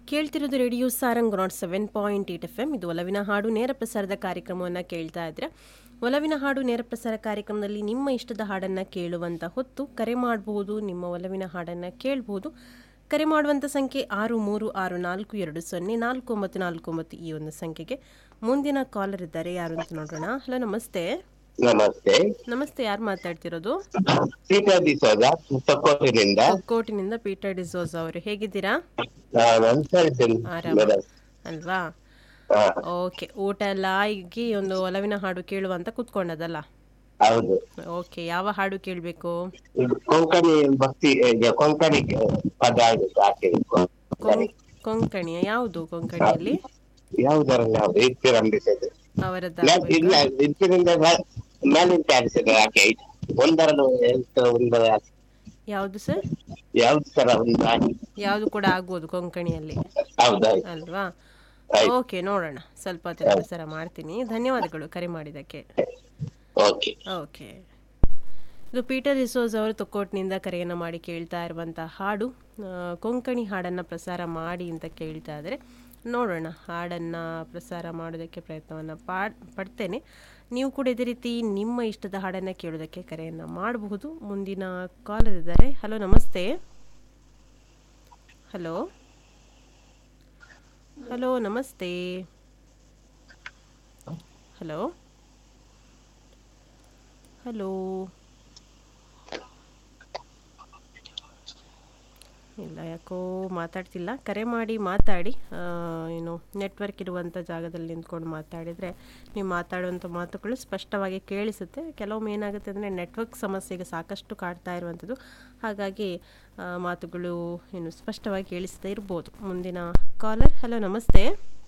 ಕೇಳ್ತಿರೋದು radio Sarang nought seven point eight F M ಇದು ಒಲವಿನ ಹಾಡು ನೇರ ಪ್ರಸಾರದ ಕಾರ್ಯಕ್ರಮವನ್ನು ಕೇಳ್ತಾ ಇದ್ರೆ ಒಲವಿನ ಹಾಡು ನೇರ ಪ್ರಸಾರ ಕಾರ್ಯಕ್ರಮದಲ್ಲಿ ನಿಮ್ಮ ಇಷ್ಟದ ಹಾಡನ್ನು ಕೇಳುವಂಥ ಹೊತ್ತು ಕರೆ ಮಾಡಬಹುದು ನಿಮ್ಮ ಒಲವಿನ ಹಾಡನ್ನು ಕೇಳಬಹುದು ಕರೆ ಮಾಡುವಂಥ ಸಂಖ್ಯೆ ಆರು ಮೂರು ಆರು ನಾಲ್ಕು ಎರಡು ಸೊನ್ನೆ ನಾಲ್ಕು ಒಂಬತ್ತು ನಾಲ್ಕು ಒಂಬತ್ತು ಈ ಒಂದು ಸಂಖ್ಯೆಗೆ ಮುಂದಿನ ಕಾಲರ್ ಇದ್ದಾರೆ ಯಾರು ಅಂತ ನೋಡೋಣ ಹಲೋ ನಮಸ್ತೆ ನಮಸ್ತೆ ನಮಸ್ತೆ ಯಾರು ಮಾತಾಡ್ತಿರೋದು ಸೀತಾ ದಿಸೋದ ತಕ್ಕೋಟಿನಿಂದ ಕೋಟಿನಿಂದ ಪೀಟರ್ ಡಿಸೋಸ್ ಅವರು ಹೇಗಿದ್ದೀರಾ ಇದ್ದೇನೆ ಆರಾಮ ಮೇಡಮ್ ಅಲ್ವಾ ಓಕೆ ಊಟ ಎಲ್ಲ ಆಗಿ ಒಂದು ಒಲವಿನ ಹಾಡು ಕೇಳುವಂತ ಕುತ್ಕೊಂಡದಲ್ಲ ಹೌದು ಓಕೆ ಯಾವ ಹಾಡು ಕೇಳಬೇಕು ಇದು ಕೊಂಕಣಿ ಭಕ್ತಿ ಇದು ಕೊಂಕಣಿ ಪದ ಆಗುತ್ತೆ ಹಾಕಿದೆ ಕೊಂಕಣಿ ಕೊಂಕಣಿಯ ಯಾವುದು ಕೊಂಕಣಿಯಲ್ಲಿ ಯಾವುದರಲ್ಲಿ ಯಾವ್ದು ಇತ್ತಿರಂಬಿಸಿದೆ ಅವರದ್ದು ಇಲ್ಲ ಇತ್ತಿನಿಂದ ಮೇಲಿಂದ ಆಡಿಸಿದೆ ಹಾಕಿ ಒಂದರದು ಎಂತ ಒಂದರ ಯಾವುದು ಸರ್ ಯಾವ್ದು ತರ ಒಂದು ಹಾಕಿ ಯಾವುದು ಕೂಡ ಆಗ್ಬೋದು ಕೊಂಕಣಿಯಲ್ಲಿ ಹೌದೌದು ಅಲ್ವಾ ಆಯ್ತು. ಓಕೆ ನೋಡೋಣ ಸ್ವಲ್ಪ ಹೊತ್ತಿನ ಪ್ರಸಾರ ಮಾಡ್ತೀನಿ ಧನ್ಯವಾದಗಳು ಕರೆ ಮಾಡಿದ್ದಕ್ಕೆ ಓಕೆ ಓಕೆ ಇದು ಪೀಟರ್ ರಿಸೋಸ್ ಅವರು ತೊಕ್ಕೋಟ್ನಿಂದ ಕರೆಯನ್ನು ಮಾಡಿ ಕೇಳ್ತಾ ಇರುವಂಥ ಹಾಡು ಆ, ಕೊಂಕಣಿ ಹಾಡನ್ನು ಪ್ರಸಾರ ಮಾಡಿ ಅಂತ ಕೇಳ್ತಾ ಇದ್ದಾರೆ ನೋಡೋಣ ಹಾಡನ್ನು ಪ್ರಸಾರ ಮಾಡೋದಕ್ಕೆ ಪ್ರಯತ್ನವನ್ನು ಪಾಡ್ ಪಡ್ತೇನೆ ನೀವು ಕೂಡ ಇದೇ ರೀತಿ ನಿಮ್ಮ ಇಷ್ಟದ ಹಾಡನ್ನು ಕೇಳೋದಕ್ಕೆ ಕರೆಯನ್ನು ಮಾಡಬಹುದು ಮುಂದಿನ ಕಾಲರ್ ಇದ್ದಾರೆ ಹಲೋ ನಮಸ್ತೆ ಹಲೋ ಹಲೋ ನಮಸ್ತೆ ಹಲೋ ಹಲೋ ಇಲ್ಲ ಯಾಕೋ ಮಾತಾಡ್ತಿಲ್ಲ ಕರೆ ಮಾಡಿ ಮಾತಾಡಿ ಆ, ಏನು ನೆಟ್ವರ್ಕ್ ಇರುವಂಥ ಜಾಗದಲ್ಲಿ ನಿಂತ್ಕೊಂಡು ಮಾತಾಡಿದರೆ ನೀವು ಮಾತಾಡುವಂಥ ಮಾತುಗಳು ಸ್ಪಷ್ಟವಾಗಿ ಕೇಳಿಸುತ್ತೆ ಕೆಲವೊಮ್ಮೆ ಏನಾಗುತ್ತೆ ಅಂದರೆ ನೆಟ್ವರ್ಕ್ ಸಮಸ್ಯೆಗೆ ಸಾಕಷ್ಟು ಕಾಡ್ತಾ ಇರುವಂಥದ್ದು ಹಾಗಾಗಿ ಆ, ಮಾತುಗಳು ಏನು ಸ್ಪಷ್ಟವಾಗಿ ಕೇಳಿಸದೇ ಇರ್ಬೋದು ಮುಂದಿನ ಕಾಲರ್ ಹಲೋ ನಮಸ್ತೆ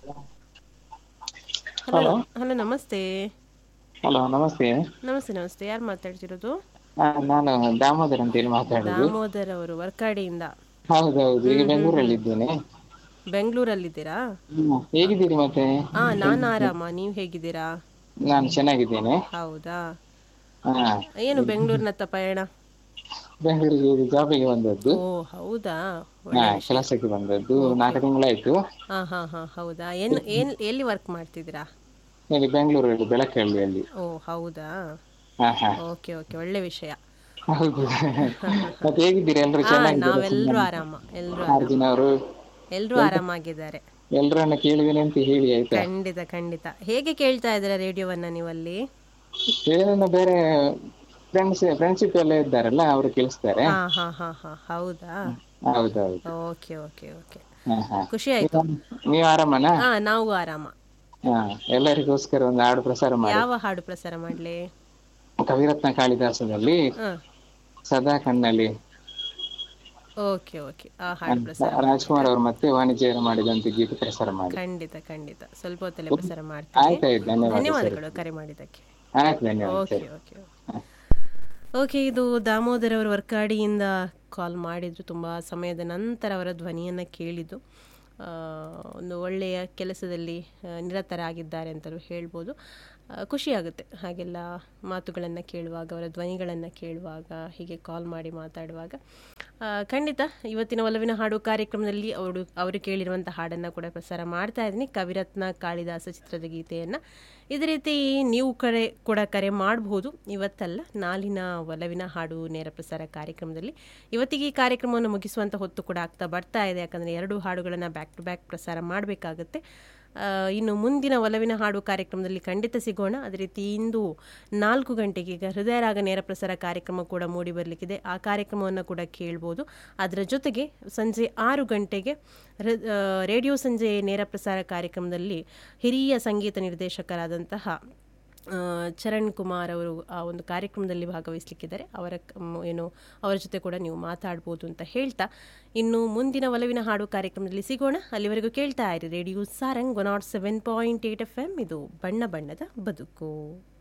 ಹಲೋ ಹಲೋ ನಮಸ್ತೆ ಹಲೋ ನಮಸ್ತೆ ನಮಸ್ತೆ ನಮಸ್ತೆ ಯಾರು ಮಾತಾಡ್ತಿರೋದು ಆ, ನಾನು ದಾಮೋದರ್ ಅಂತೇಳಿ ಮಾತಾಡೋದು ದಾಮೋದರ್ ಅವರು ವರ್ಕಾಡಿಯಿಂದ ಹೌದೌದು ಈಗ ಬೆಂಗಳೂರಲ್ಲಿ ಇದ್ದೇನೆ ಬೆಂಗಳೂರಲ್ಲಿದ್ದೀರಾ ಹ್ಮ್. ಹೇಗಿದ್ದೀರಿ ಮತ್ತೆ ಹಾ ನಾನು ಆರಾಮ ನೀವು ಹೇಗಿದ್ದೀರಾ ನಾನು ಚೆನ್ನಾಗಿದ್ದೇನೆ ಹೌದಾ ಹಾ ಏನು ಬೆಂಗಳೂರಿನತ್ತ ಪಯಣ ಬೆಂಗಳೂರಿಗೆ ಜಾಬಿಗೆ ಬಂದದ್ದು ಓ ಹೌದಾ ಹಾ ಕೆಲಸಕ್ಕೆ ಬಂದದ್ದು ನಾಲ್ಕು ತಿಂಗಳಾಯ್ತು ಹಾ ಹಾ ಹಾ ಹೌದಾ ಏನು ಏನ್ ಎಲ್ಲಿ ವರ್ಕ್ ಮಾಡ್ತಿದ್ದೀರಾ ಇಲ್ಲಿ ಬೆಂಗಳೂರಲ್ಲಿ ಬೆಳಕಳ್ಳಿಯಲ್ಲಿ ಓ ಹೌದಾ ಹಾ ಹಾ ಓಕೆ ಓಕೆ ಒಳ್ಳೆ ವಿಷಯ ಹೌದು ಮತ್ತೆ ಹೇಗಿದ್ದೀರಿ ಎಲ್ರು ಹಾ ನಾವೆಲ್ಲರೂ ಆರಾಮ ಎಲ್ರು ಆರು ದಿನ ಅವರು ಎಲ್ರೂ ಆರಾಮಾಗಿದ್ದಾರೆ ಎಲ್ರನ್ನ ಕೇಳಿದ್ದೇನೆ ಅಂತ ಹೇಳಿ ಆಯ್ತಾ ಖಂಡಿತ ಖಂಡಿತ ಹೇಗೆ ಕೇಳ್ತಾ ಇದ್ದೀರಾ ರೇಡಿಯೋವನ್ನ ನೀವಲ್ಲಿ ಏನನ್ನ ಬೇರೆ ಫ್ರೆಂಡ್ಸ್ ಫ್ರೆಂಡ್ಶಿಪ್ ಎಲ್ಲ ಇದ್ದಾರಲ್ಲ ಅವರು ಕೇಳಿಸ್ತಾರೆ ಹಾ ಹಾ ಹಾ ಹಾ ಹೌದಾ ಹೌದೌದು ಓಕೆ ಓಕೆ ಓಕೆ ಹಾ ಹಾ ಖುಷಿ ಆಯ್ತು ನೀವು ಆರಾಮನಾ ಹಾ ನಾವು ಆರಾಮ ಹಾ ಎಲ್ಲರಿಗೋಸ್ಕರ ಒಂದು ಹಾಡು ಪ್ರಸಾರ ಮಾಡಿ ಯಾವ ಹಾಡು ಪ್ರಸಾರ ಮಾಡ್ಲಿ ಕವಿರತ್ನ ಕಾಳಿದಾಸದಲ್ಲಿ ಹಾ ಸದಾ ಕಣ್ಣಲ್ಲಿ ಓಕೆ ಓಕೆ ಆ ಹಾಡು ಪ್ರಸಾರ ರಾಜ್ಕುಮಾರ್ ಅವರು ಮತ್ತೆ ವಾಣಿಜ್ಯರು ಮಾಡಿದಂತ ಗೀತೆ ಪ್ರಸಾರ ಮಾಡಿ ಖಂಡಿತ ಖಂಡಿತ ಸ್ವಲ್ಪ ಹೊತ್ತಲ್ಲೇ ಪ್ರಸಾರ ಮಾಡ್ತೀನಿ ಆಯ್ತಾಯ್ತು ಧನ್ಯವಾದ ಧನ್ಯವಾದಗಳು ಕರೆ ಮಾಡಿದ್ದಕ್ಕೆ ಆಯ್ತು ಧನ್ಯವಾದ ಓಕೆ ಓಕೆ ಓಕೆ ಇದು ದಾಮೋದರ್ ಅವರು ವರ್ಕಾಡಿಯಿಂದ ಕಾಲ್ ಮಾಡಿದ್ರು ತುಂಬ ಸಮಯದ ನಂತರ ಅವರ ಧ್ವನಿಯನ್ನು ಕೇಳಿದ್ದು ಆ, ಒಂದು ಒಳ್ಳೆಯ ಕೆಲಸದಲ್ಲಿ ಆ, ನಿರತರಾಗಿದ್ದಾರೆ ಅಂತಲೂ ಹೇಳ್ಬೋದು ಆ, ಖುಷಿಯಾಗುತ್ತೆ ಹಾಗೆಲ್ಲ ಮಾತುಗಳನ್ನು ಕೇಳುವಾಗ ಅವರ ಧ್ವನಿಗಳನ್ನು ಕೇಳುವಾಗ ಹೀಗೆ ಕಾಲ್ ಮಾಡಿ ಮಾತಾಡುವಾಗ ಆ, ಖಂಡಿತ ಇವತ್ತಿನ ಒಲವಿನ ಹಾಡು ಕಾರ್ಯಕ್ರಮದಲ್ಲಿ ಅವರು ಅವರು ಕೇಳಿರುವಂಥ ಹಾಡನ್ನು ಕೂಡ ಪ್ರಸಾರ ಮಾಡ್ತಾ ಇದ್ದೀನಿ ಕವಿರತ್ನ ಕಾಳಿದಾಸ ಚಿತ್ರದ ಗೀತೆಯನ್ನು ಇದೇ ರೀತಿ ನೀವು ಕರೆ ಕೂಡ ಕರೆ ಮಾಡಬಹುದು ಇವತ್ತಲ್ಲ ನಾಳಿನ ಒಲವಿನ ಹಾಡು ನೇರ ಪ್ರಸಾರ ಕಾರ್ಯಕ್ರಮದಲ್ಲಿ ಇವತ್ತಿಗೆ ಈ ಕಾರ್ಯಕ್ರಮವನ್ನು ಮುಗಿಸುವಂಥ ಹೊತ್ತು ಕೂಡ ಆಗ್ತಾ ಬರ್ತಾ ಇದೆ ಯಾಕಂದರೆ ಎರಡು ಹಾಡುಗಳನ್ನು ಬ್ಯಾಕ್ ಟು ಬ್ಯಾಕ್ ಪ್ರಸಾರ ಮಾಡಬೇಕಾಗುತ್ತೆ ಇನ್ನು ಮುಂದಿನ ಒಲವಿನ ಹಾಡು ಕಾರ್ಯಕ್ರಮದಲ್ಲಿ ಖಂಡಿತ ಸಿಗೋಣ ಅದೇ ರೀತಿ ಇಂದು ನಾಲ್ಕು ಗಂಟೆಗೆ ಈಗ ಹೃದಯರಾಗ ನೇರ ಪ್ರಸಾರ ಕಾರ್ಯಕ್ರಮ ಕೂಡ ಮೂಡಿ ಬರಲಿಕ್ಕಿದೆ ಆ ಕಾರ್ಯಕ್ರಮವನ್ನು ಕೂಡ ಕೇಳ್ಬೋದು ಅದರ ಜೊತೆಗೆ ಸಂಜೆ ಆರು ಗಂಟೆಗೆ ಹೃ- ಆ, ರೇಡಿಯೋ ಸಂಜೆ ನೇರ ಪ್ರಸಾರ ಕಾರ್ಯಕ್ರಮದಲ್ಲಿ ಹಿರಿಯ ಸಂಗೀತ ನಿರ್ದೇಶಕರಾದಂತಹ ಆ, ಚರಣ್ ಕುಮಾರ್ ಅವರು ಆ ಒಂದು ಕಾರ್ಯಕ್ರಮದಲ್ಲಿ ಭಾಗವಹಿಸಲಿಕ್ಕಿದ್ದಾರೆ ಅವರ ಕ- ಮ್, ಏನು ಅವರ ಜೊತೆ ಕೂಡ ನೀವು ಮಾತಾಡ್ಬೋದು ಅಂತ ಹೇಳ್ತಾ ಇನ್ನು ಮುಂದಿನ ಒಲವಿನ ಹಾಡು ಕಾರ್ಯಕ್ರಮದಲ್ಲಿ ಸಿಗೋಣ ಅಲ್ಲಿವರೆಗೂ ಕೇಳ್ತಾ ಇರಿ radio Sarang one nought seven point eight F M ಇದು ಬಣ್ಣ ಬಣ್ಣದ ಬದುಕು